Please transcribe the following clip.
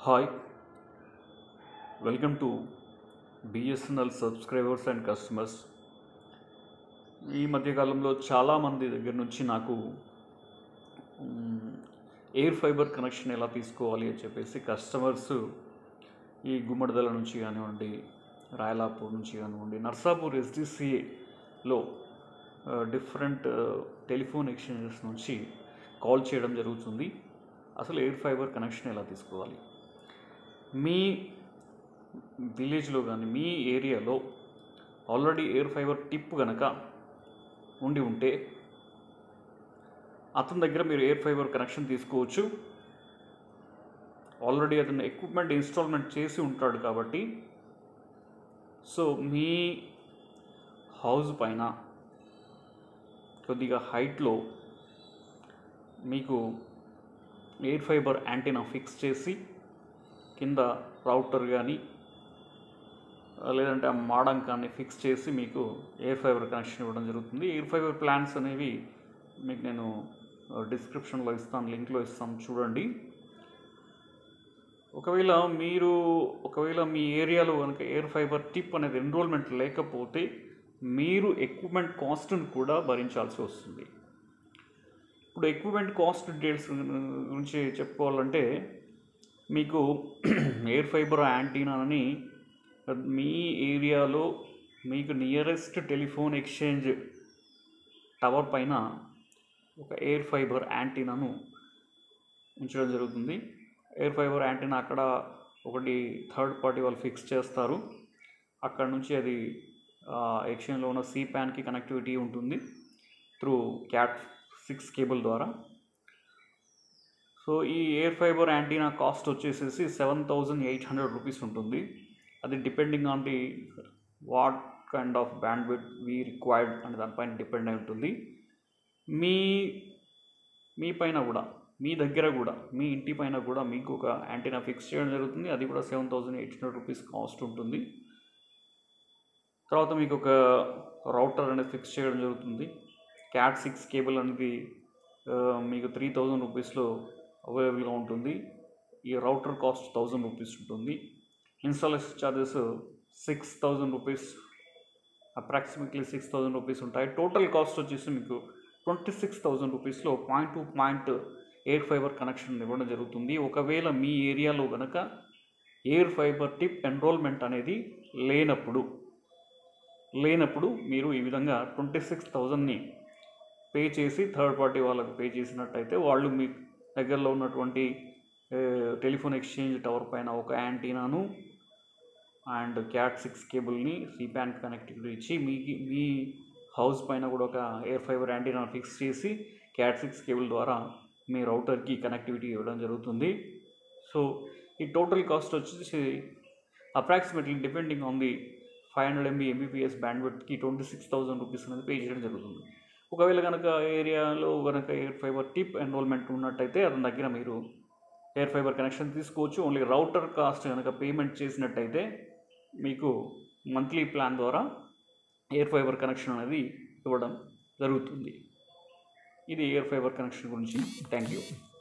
hi welcome to BSNL subscribers and customers ఈ మధ్యకాలంలో చాలామంది దగ్గర నుంచి నాకు ఎయిర్ ఫైబర్ కనెక్షన్ ఎలా తీసుకోవాలి అని చెప్పేసి కస్టమర్స్ ఈ గుమ్మడిదల నుంచి కానివ్వండి రాయలాపూర్ నుంచి కానివ్వండి నర్సాపూర్ ఎస్డిసిఏలో డిఫరెంట్ టెలిఫోన్ ఎక్స్చేంజెస్ నుంచి కాల్ చేయడం జరుగుతుంది అసలు ఎయిర్ ఫైబర్ కనెక్షన్ ఎలా తీసుకోవాలి మీ విలేజ్లో కానీ మీ ఏరియాలో ఆల్రెడీ ఎయిర్ ఫైబర్ టిప్ కనుక ఉండి ఉంటే అతని దగ్గర మీరు ఎయిర్ ఫైబర్ కనెక్షన్ తీసుకోవచ్చు ఆల్రెడీ అతను ఎక్విప్మెంట్ ఇన్స్టాల్మెంట్ చేసి ఉంటాడు కాబట్టి సో మీ హౌస్ పైన కొద్దిగా హైట్లో మీకు ఎయిర్ ఫైబర్ యాంటీనా ఫిక్స్ చేసి కింద రౌటర్ కానీ లేదంటే ఆ మాడం కానీ ఫిక్స్ చేసి మీకు ఎయిర్ ఫైబర్ కనెక్షన్ ఇవ్వడం జరుగుతుంది ఎయిర్ ఫైబర్ ప్లాన్స్ అనేవి మీకు నేను డిస్క్రిప్షన్లో ఇస్తాను లింక్లో ఇస్తాను చూడండి ఒకవేళ మీరు ఒకవేళ మీ ఏరియాలో కనుక ఎయిర్ ఫైబర్ టిప్ అనేది ఎన్రోల్మెంట్ లేకపోతే మీరు ఎక్విప్మెంట్ కాస్ట్ని కూడా భరించాల్సి వస్తుంది ఇప్పుడు ఎక్విప్మెంట్ కాస్ట్ డీటెయిల్స్ గురించి చెప్పుకోవాలంటే మీకు ఎయిర్ ఫైబర్ యాంటీనాని మీ ఏరియాలో మీకు నియరెస్ట్ టెలిఫోన్ ఎక్స్చేంజ్ టవర్ పైన ఒక ఎయిర్ ఫైబర్ యాంటీనాను ఉంచడం జరుగుతుంది ఎయిర్ ఫైబర్ యాంటీనా అక్కడ ఒకటి థర్డ్ పార్టీ వాళ్ళు ఫిక్స్ చేస్తారు అక్కడ నుంచి అది ఎక్స్చేంజ్లో ఉన్న సి ప్యాన్కి కనెక్టివిటీ ఉంటుంది త్రూ క్యాట్ సిక్స్ కేబుల్ ద్వారా సో ఈ ఎయిర్ ఫైబర్ యాంటీనా కాస్ట్ వచ్చేసేసి seven thousand eight hundred rupees ఉంటుంది అది depending on the what kind of band with we required అనే దానిపైన డిపెండ్ అయి ఉంటుంది మీ మీ పైన కూడా మీ దగ్గర కూడా మీ ఇంటి పైన కూడా మీకు ఒక యాంటీనా ఫిక్స్ చేయడం జరుగుతుంది అది కూడా seven thousand eight hundred rupees cost ఉంటుంది తర్వాత మీకు ఒక రౌటర్ అనేది ఫిక్స్ చేయడం జరుగుతుంది క్యాట్ సిక్స్ కేబుల్ అనేది మీకు త్రీ థౌజండ్ రూపీస్లో అవైలబుల్గా ఉంటుంది ఈ రౌటర్ కాస్ట్ థౌజండ్ రూపీస్ ఉంటుంది installation charges six thousand rupees approximately six thousand rupees ఉంటాయి టోటల్ కాస్ట్ వచ్చేసి మీకు ట్వంటీ సిక్స్ థౌజండ్ రూపీస్లో point to point air fibre connection ఇవ్వడం జరుగుతుంది ఒకవేళ మీ ఏరియాలో కనుక ఎయిర్ ఫైబర్ టిప్ ఎన్రోల్మెంట్ అనేది లేనప్పుడు లేనప్పుడు మీరు ఈ విధంగా ట్వంటీ సిక్స్ థౌజండ్ని పే చేసి థర్డ్ పార్టీ వాళ్ళకి పే చేసినట్టయితే వాళ్ళు మీ దగ్గరలో ఉన్నటువంటి టెలిఫోన్ ఎక్స్చేంజ్ టవర్ పైన ఒక యాంటీనాను అండ్ క్యాట్ సిక్స్ కేబుల్ని సిప్యాన్ కనెక్టివిటీ ఇచ్చి మీ మీ హౌస్ పైన కూడా ఒక ఎయిర్ ఫైబర్ యాంటీనా ఫిక్స్ చేసి క్యాట్ సిక్స్ కేబుల్ ద్వారా మీ రౌటర్కి కనెక్టివిటీ ఇవ్వడం జరుగుతుంది సో ఈ టోటల్ కాస్ట్ వచ్చేసి approximately depending on the five hundred MB Mbps బ్యాండ్విడ్కి ట్వంటీ సిక్స్ థౌసండ్ రూపీస్ అనేది పే చేయడం జరుగుతుంది ఒకవేళ కనుక ఏరియాలో కనుక ఎయిర్ ఫైబర్ టిప్ ఎన్రోల్మెంట్ ఉన్నట్టయితే అతని దగ్గర మీరు ఎయిర్ ఫైబర్ కనెక్షన్ తీసుకోవచ్చు ఓన్లీ రౌటర్ కాస్ట్ కనుక పేమెంట్ చేసినట్టయితే మీకు మంత్లీ ప్లాన్ ద్వారా ఎయిర్ ఫైబర్ కనెక్షన్ అనేది ఇవ్వడం జరుగుతుంది ఇది ఎయిర్ ఫైబర్ కనెక్షన్ గురించి థ్యాంక్ యూ